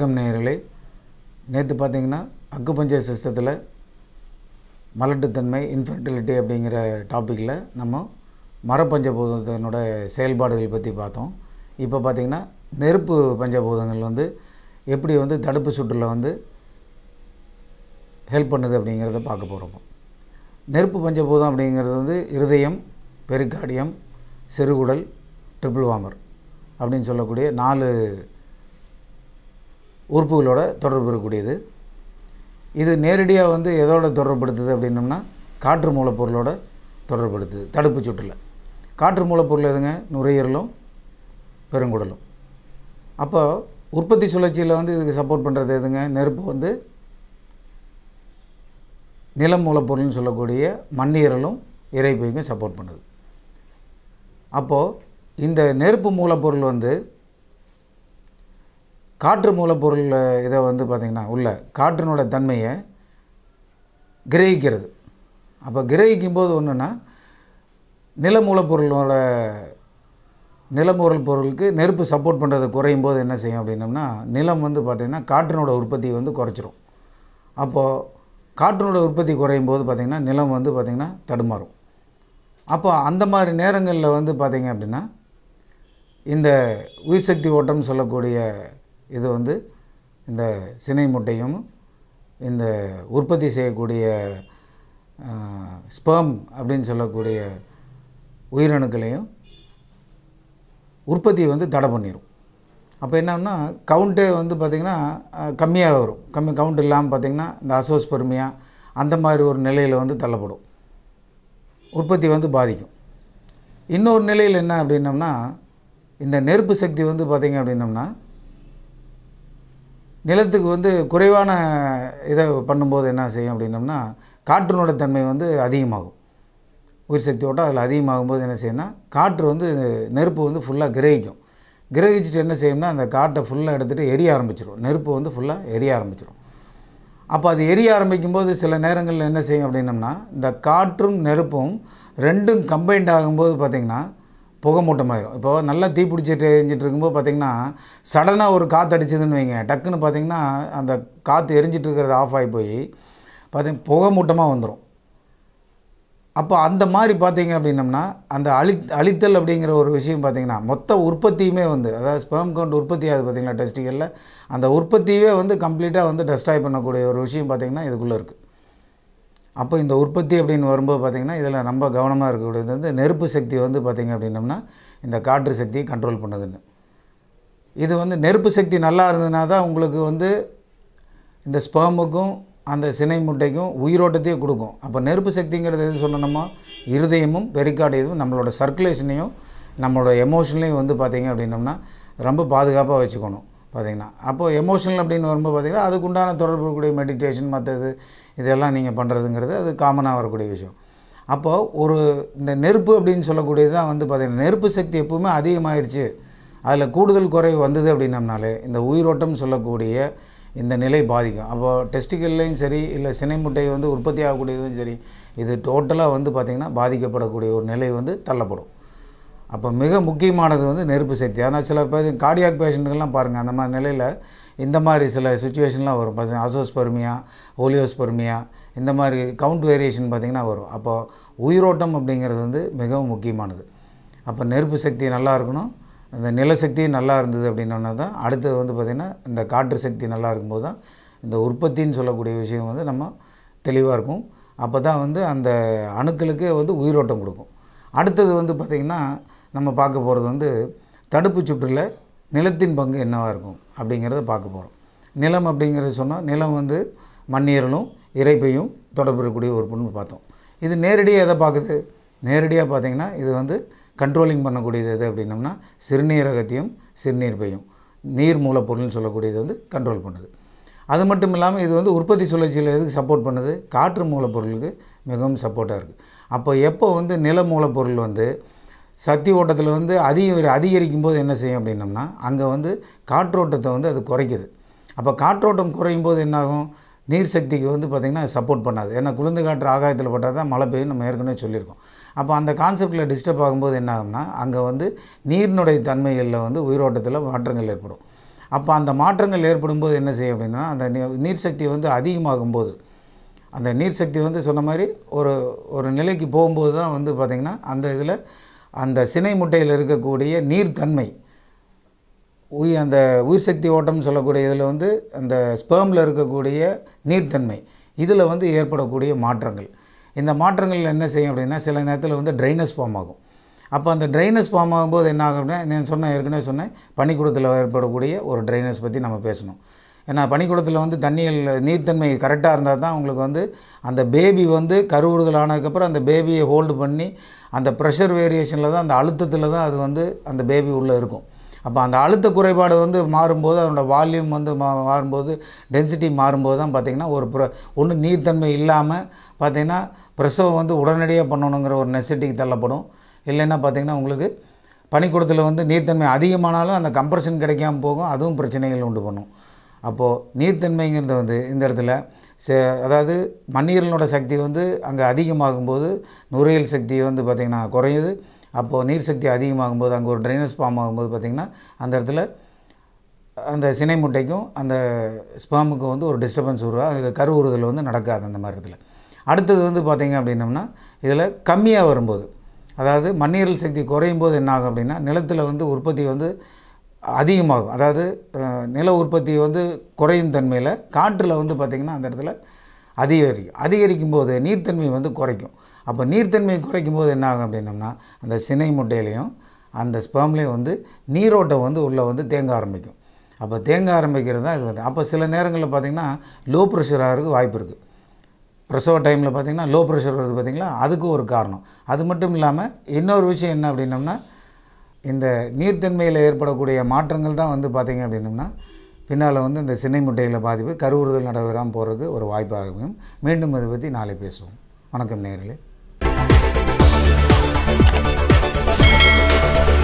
வணக்கம் நேயர்களே நேற்று பார்த்தீங்கன்னா அக்குபஞ்சர் சிஸ்டத்தில் மலட்டுத்தன்மை இன்ஃபர்டிலிட்டி அப்படிங்கிற டாப்பிக்கில் நம்ம மரப்பஞ்சபூதத்தினோட செயல்பாடுகள் பற்றி பார்த்தோம் இப்போ பார்த்திங்கன்னா நெருப்பு பஞ்சபூதங்கள் வந்து எப்படி வந்து தடுப்பு சுற்றில் வந்து ஹெல்ப் பண்ணுது அப்படிங்கிறத பார்க்க போகிறோம் நெருப்பு பஞ்சபூதம் அப்படிங்கிறது வந்து இருதயம் பெரிகார்டியம் சிறுகுடல் ட்ரிபிள் வாமர் அப்படின்னு சொல்லக்கூடிய நாலு உறுப்புகளோட தொடர்பு இருக்கக்கூடியது இது நேரடியாக வந்து எதோட தொடர்புபடுத்துது அப்படின்னம்னா காற்று மூலப்பொருளோட தொடர்புபடுத்துது தடுப்பு சுற்றில் காற்று மூலப்பொருள் எதுங்க நுரையீரலும் பெருங்குடலும் அப்போ உற்பத்தி சுழற்சியில் வந்து இதுக்கு சப்போர்ட் பண்ணுறது எதுங்க நெருப்பு வந்து நிலம் மூலப்பொருள்னு சொல்லக்கூடிய மண்ணீரலும் இறைப்பைக்கும் சப்போர்ட் பண்ணுது அப்போது இந்த நெருப்பு மூலப்பொருள் வந்து காற்று மூலப்பொருள் இதை வந்து பார்த்திங்கன்னா உள்ள காற்றினோட தன்மையை கிரகிக்கிறது அப்போ கிரகிக்கும் போது ஒன்றுன்னா நில மூலப்பொருளோட நிலமூரல் பொருளுக்கு நெருப்பு சப்போர்ட் பண்ணுறது குறையும் போது என்ன செய்யும் அப்படின்னம்னா நிலம் வந்து பார்த்திங்கன்னா காற்றினோட உற்பத்தியை வந்து குறைச்சிரும் அப்போது காற்றினோட உற்பத்தி குறையும் போது பார்த்திங்கன்னா நிலம் வந்து பார்த்திங்கன்னா தடுமாறும் அப்போ அந்த மாதிரி நேரங்களில் வந்து பார்த்திங்க அப்படின்னா இந்த உயிர் சக்தி ஓட்டம் சொல்லக்கூடிய இது வந்து இந்த சினை முட்டையும் இந்த உற்பத்தி செய்யக்கூடிய ஸ்பெர்ம் அப்படின்னு சொல்லக்கூடிய உயிரணுக்களையும் உற்பத்தி வந்து தடை பண்ணிடும் அப்போ என்னன்னா கவுண்ட்டே வந்து பார்த்திங்கன்னா கம்மியாக வரும் கம்மி கவுண்ட் இல்லாமல் பார்த்திங்கன்னா இந்த அசோஸ்பெர்மியா அந்த மாதிரி ஒரு நிலையில் வந்து தள்ளப்படும் உற்பத்தி வந்து பாதிக்கும் இன்னொரு நிலையில் என்ன அப்படின்னம்னா இந்த நெருப்பு சக்தி வந்து பார்த்திங்க அப்படின்னம்னா நிலத்துக்கு வந்து குறைவான இதை பண்ணும்போது என்ன செய்யும் அப்படின்னம்னா காற்றினோட தன்மை வந்து அதிகமாகும் உயிர் சக்தி ஓட்டம் அதில் அதிகமாகும்போது என்ன செய்யும்னா காற்று வந்து நெருப்பு வந்து ஃபுல்லாக கிரகிக்கும் கிரகிச்சிட்டு என்ன செய்யும்னா அந்த காட்டை ஃபுல்லாக எடுத்துகிட்டு எரிய ஆரம்பிச்சிடும் நெருப்பு வந்து ஃபுல்லாக எரிய ஆரம்பிச்சிடும் அப்போ அது எரிய ஆரம்பிக்கும்போது சில நேரங்களில் என்ன செய்யும் அப்படின்னம்னா இந்த காற்றும் நெருப்பும் ரெண்டும் கம்பைண்ட் ஆகும்போது பார்த்திங்கன்னா புகை மூட்டமாயிரும் இப்போ நல்லா தீ பிடிச்சிட்டு எரிஞ்சிட்டு இருக்கும்போது பார்த்திங்கன்னா சடனாக ஒரு காற்று அடிச்சதுன்னு வைங்க டக்குன்னு பார்த்திங்கன்னா அந்த காற்று எரிஞ்சிட்டு இருக்கிறது ஆஃப் ஆகி போய் பார்த்திங்க புகை மூட்டமாக வந்துடும் அப்போ அந்த மாதிரி பார்த்தீங்க அப்படின்னம்னா அந்த அழி அழித்தல் அப்படிங்கிற ஒரு விஷயம் பார்த்திங்கன்னா மொத்த உற்பத்தியுமே வந்து அதாவது ஸ்பெர்ம் கவுண்ட் உற்பத்தி ஆகுது பார்த்திங்களா டெஸ்டிகளில் அந்த உற்பத்தியே வந்து கம்ப்ளீட்டாக வந்து டெஸ்ட்ராய் பண்ணக்கூடிய ஒரு விஷயம் பார்த்திங்கன்னா இதுக்குள்ளே இருக்குது அப்போ இந்த உற்பத்தி அப்படின்னு வரும்போது பார்த்திங்கன்னா இதில் ரொம்ப கவனமாக இருக்கக்கூடியது வந்து நெருப்பு சக்தி வந்து பார்த்திங்க அப்படின்னம்னா இந்த காற்று சக்தியை கண்ட்ரோல் பண்ணுதுன்னு இது வந்து நெருப்பு சக்தி நல்லா இருந்ததுனா தான் உங்களுக்கு வந்து இந்த ஸ்பெர்முக்கும் அந்த சினை முட்டைக்கும் உயிரோட்டத்தையே கொடுக்கும் அப்போ நெருப்பு சக்திங்கிறது எது சொல்லணுமோ இருதயமும் பெரிக்கார்டியமும் நம்மளோட சர்க்குலேஷனையும் நம்மளோட எமோஷன்லையும் வந்து பார்த்திங்க அப்படின்னம்னா ரொம்ப பாதுகாப்பாக வச்சுக்கணும் பார்த்திங்கன்னா அப்போது எமோஷனல் அப்படின்னு வரும்போது பார்த்திங்கன்னா அதுக்கு உண்டான தொடர்பு கூடிய மெடிடேஷன் மற்றது இதெல்லாம் நீங்கள் பண்ணுறதுங்கிறது அது காமனாக வரக்கூடிய விஷயம் அப்போது ஒரு இந்த நெருப்பு அப்படின்னு சொல்லக்கூடியது தான் வந்து பார்த்திங்கன்னா நெருப்பு சக்தி எப்பவுமே அதிகமாகிருச்சு அதில் கூடுதல் குறைவு வந்தது அப்படின்னம்னாலே இந்த உயிரோட்டம் சொல்லக்கூடிய இந்த நிலை பாதிக்கும் அப்போது டெஸ்டிகல்லையும் சரி இல்லை சினை முட்டை வந்து உற்பத்தி ஆகக்கூடியதும் சரி இது டோட்டலாக வந்து பார்த்திங்கன்னா பாதிக்கப்படக்கூடிய ஒரு நிலை வந்து தள்ளப்படும் அப்போ மிக முக்கியமானது வந்து நெருப்பு சக்தி ஆனால் சில பேர் கார்டியாக் பேஷண்ட்டுகள்லாம் பாருங்கள் அந்த மாதிரி நிலையில் இந்த மாதிரி சில சுச்சுவேஷன்லாம் வரும் பசங்க அசோஸ்பெர்மியா ஓலியோஸ்பெர்மியா இந்த மாதிரி கவுண்ட் வேரியேஷன் பார்த்திங்கன்னா வரும் அப்போது உயிரோட்டம் அப்படிங்கிறது வந்து மிகவும் முக்கியமானது அப்போ நெருப்பு சக்தி நல்லா இருக்கணும் இந்த நிலசக்தியும் நல்லா இருந்தது அப்படின்னோன்னா தான் அடுத்தது வந்து பார்த்திங்கன்னா இந்த காற்று சக்தி நல்லா இருக்கும்போது தான் இந்த உற்பத்தின்னு சொல்லக்கூடிய விஷயம் வந்து நம்ம தெளிவாக இருக்கும் அப்போ தான் வந்து அந்த அணுக்களுக்கு வந்து உயிரோட்டம் கொடுக்கும் அடுத்தது வந்து பார்த்திங்கன்னா நம்ம பார்க்க போகிறது வந்து தடுப்பு சுற்றில் நிலத்தின் பங்கு என்னவாக இருக்கும் அப்படிங்கிறத பார்க்க போகிறோம் நிலம் அப்படிங்கிறது சொன்னால் நிலம் வந்து மண்ணீரலும் இறைப்பையும் தொடர்பு இருக்கக்கூடிய ஒரு பொண்ணு பார்த்தோம் இது நேரடியாக எதை பார்க்குது நேரடியாக பார்த்திங்கன்னா இது வந்து கண்ட்ரோலிங் பண்ணக்கூடியது எது அப்படின்னம்னா சிறுநீரகத்தையும் சிறுநீர்ப்பையும் நீர் மூலப்பொருள்னு சொல்லக்கூடியது வந்து கண்ட்ரோல் பண்ணுது அது மட்டும் இல்லாமல் இது வந்து உற்பத்தி சுழற்சியில் எதுக்கு சப்போர்ட் பண்ணுது காற்று மூலப்பொருளுக்கு மிகவும் சப்போர்ட்டாக இருக்குது அப்போ எப்போ வந்து நில மூலப்பொருள் வந்து சக்தி ஓட்டத்தில் வந்து அதிக அதிகரிக்கும் போது என்ன செய்யும் அப்படின்னம்னா அங்கே வந்து காற்றோட்டத்தை வந்து அது குறைக்குது அப்போ காற்றோட்டம் குறையும் போது என்னாகும் நீர் சக்திக்கு வந்து பார்த்திங்கன்னா சப்போர்ட் பண்ணாது ஏன்னா குளிர்ந்து காற்று ஆகாயத்தில் பட்டால் தான் மழை பெய்யும் நம்ம ஏற்கனவே சொல்லியிருக்கோம் அப்போ அந்த கான்செப்டில் டிஸ்டர்ப் ஆகும்போது என்ன ஆகும்னா அங்கே வந்து நீரினுடைய தன்மைகளில் வந்து உயிரோட்டத்தில் மாற்றங்கள் ஏற்படும் அப்போ அந்த மாற்றங்கள் ஏற்படும்போது என்ன செய்யும் அப்படின்னா அந்த நீ- நீர் சக்தி வந்து அதிகமாகும் போது அந்த நீர் சக்தி வந்து சொன்ன மாதிரி ஒரு ஒரு நிலைக்கு போகும்போது தான் வந்து பார்த்திங்கன்னா அந்த இதில் அந்த சினை முட்டையில் இருக்கக்கூடிய நீர்த்தன்மை உயிர் அந்த உயிர் சக்தி ஓட்டம்னு சொல்லக்கூடிய இதில் வந்து அந்த ஸ்பெர்மில் இருக்கக்கூடிய நீர்த்தன்மை இதில் வந்து ஏற்படக்கூடிய மாற்றங்கள் இந்த மாற்றங்கள் என்ன செய்யும் அப்படின்னா சில நேரத்தில் வந்து ட்ரைனஸ் ஃபார்ம் ஆகும் அப்போ அந்த ட்ரைனஸ் ஃபார்ம் ஆகும்போது என்ன ஆகும் அப்படின்னா நான் சொன்ன ஏற்கனவே சொன்னேன் பனிக்கூடத்தில் ஏற்படக்கூடிய ஒரு ட்ரைனஸ் பற்றி நம்ம பேசணும் ஏன்னா பனிக்கூடத்தில் வந்து தண்ணியில் நீர்த்தன்மை கரெக்டாக இருந்தால் தான் உங்களுக்கு வந்து அந்த பேபி வந்து கருவுறுதல் ஆனதுக்கப்புறம் அந்த பேபியை ஹோல்டு பண்ணி அந்த ப்ரெஷர் வேரியேஷனில் தான் அந்த அழுத்தத்தில் தான் அது வந்து அந்த பேபி உள்ளே இருக்கும் அப்போ அந்த அழுத்த குறைபாடு வந்து மாறும்போது அதனோட வால்யூம் வந்து மா மாறும்போது டென்சிட்டி மாறும்போது தான் பார்த்திங்கன்னா ஒரு ப்ர ஒன்று நீர்த்தன்மை இல்லாமல் பார்த்திங்கன்னா பிரசவம் வந்து உடனடியாக பண்ணணுங்கிற ஒரு நெசசிட்டிக்கு தள்ளப்படும் இல்லைன்னா பார்த்திங்கன்னா உங்களுக்கு பனிக்கூடத்தில் வந்து நீர்த்தன்மை அதிகமானாலும் அந்த கம்ப்ரஷன் கிடைக்காம போகும் அதுவும் பிரச்சனைகள் உண்டு பண்ணும் அப்போது நீர்த்தன்மைங்கிறது வந்து இந்த இடத்துல சே அதாவது மண்ணீரலோட சக்தி வந்து அங்கே அதிகமாகும்போது நுரையீரல் சக்தி வந்து பார்த்திங்கன்னா குறையுது அப்போது நீர் சக்தி அதிகமாகும்போது அங்கே ஒரு ட்ரைனஸ் ஃபார்ம் ஆகும்போது பார்த்திங்கன்னா அந்த இடத்துல அந்த சினை முட்டைக்கும் அந்த ஸ்பாமுக்கும் வந்து ஒரு டிஸ்டர்பன்ஸ் உருவா அது கருவுறுதல் வந்து நடக்காது அந்த மாதிரி இடத்துல அடுத்தது வந்து பார்த்திங்க அப்படின்னம்னா இதில் கம்மியாக வரும்போது அதாவது மண்ணீரல் சக்தி குறையும் போது என்ன ஆகும் அப்படின்னா நிலத்தில் வந்து உற்பத்தி வந்து அதிகமாகும் அதாவது அஹ், நில உற்பத்தி வந்து குறையும் தன்மையில் காற்றில் வந்து பார்த்திங்கன்னா அந்த இடத்துல அதிகரிக்கும் அதிகரிக்கும் போது நீர்த்தன்மை வந்து குறைக்கும் அப்போ நீர்த்தன்மை குறைக்கும் போது என்ன ஆகும் அப்படின்னம்னா அந்த சினை முட்டையிலையும் அந்த ஸ்பெர்ம்லேயும் வந்து நீரோட்டம் வந்து உள்ளே வந்து தேங்க ஆரம்பிக்கும் அப்போ தேங்க ஆரம்பிக்கிறது தான் இது வந்து அப்போ சில நேரங்களில் பார்த்திங்கன்னா லோ ப்ரெஷர் ஆகிறதுக்கு வாய்ப்பு இருக்குது பிரசவ டைமில் பார்த்திங்கன்னா லோ ப்ரெஷர் வருது பார்த்திங்களா அதுக்கு ஒரு காரணம் அது மட்டும் இல்லாமல் இன்னொரு விஷயம் என்ன அப்படின்னம்னா இந்த நீர்த்தன்மையில் ஏற்படக்கூடிய மாற்றங்கள் தான் வந்து பார்த்திங்க அப்படின்னம்னா பின்னால் வந்து இந்த சினை முட்டையில் பாதிப்பு கருவுறுதல் நடைபெறாமல் போகிறதுக்கு ஒரு வாய்ப்பாகும் மீண்டும் இதை பற்றி நாளை பேசுவோம் வணக்கம் நேர்களே